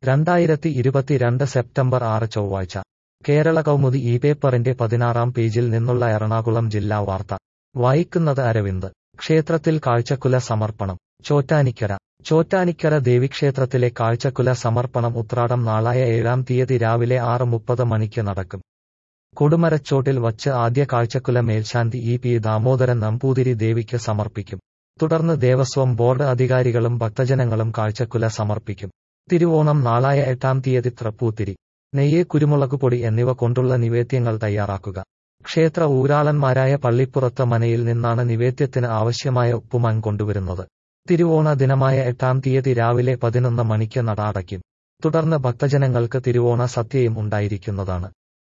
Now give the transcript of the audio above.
രണ്ടായിരത്തി ഇരുപത്തിരണ്ട് സെപ്റ്റംബർ ആറ് ചൊവ്വാഴ്ച കേരള കൗമുദി ഈ പേപ്പറിന്റെ പതിനാറാം പേജിൽ നിന്നുള്ള എറണാകുളം ജില്ലാ വാർത്ത വായിക്കുന്നത് അരവിന്ദ് ക്ഷേത്രത്തിൽ കാഴ്ചക്കുല സമർപ്പണം ചോറ്റാനിക്കര ചോറ്റാനിക്കര ദേവീക്ഷേത്രത്തിലെ കാഴ്ചക്കുല സമർപ്പണം ഉത്രാടം നാളായ ഏഴാം തീയതി രാവിലെ ആറ് മുപ്പത് മണിക്ക് നടക്കും കൊടുമരച്ചോട്ടിൽ വച്ച് ആദ്യ കാഴ്ചക്കുല മേൽശാന്തി ഇ പി ദാമോദരൻ നമ്പൂതിരി ദേവിക്ക് സമർപ്പിക്കും തുടർന്ന് ദേവസ്വം ബോർഡ് അധികാരികളും ഭക്തജനങ്ങളും കാഴ്ചക്കുല സമർപ്പിക്കും തിരുവോണം നാളായ എട്ടാം തീയതി തൃപ്പൂത്തിരി നെയ്യ് കുരുമുളകുപൊടി എന്നിവ കൊണ്ടുള്ള നിവേദ്യങ്ങൾ തയ്യാറാക്കുക ക്ഷേത്ര ഊരാളന്മാരായ പള്ളിപ്പുറത്ത് മനയിൽ നിന്നാണ് നിവേദ്യത്തിന് ആവശ്യമായ ഉപ്പുമാൻ കൊണ്ടുവരുന്നത് തിരുവോണ ദിനമായ എട്ടാം തീയതി രാവിലെ പതിനൊന്ന് മണിക്ക് നട അടയ്ക്കും തുടർന്ന് ഭക്തജനങ്ങൾക്ക് തിരുവോണ സദ്യയും ഉണ്ടായിരിക്കുന്നതാണ്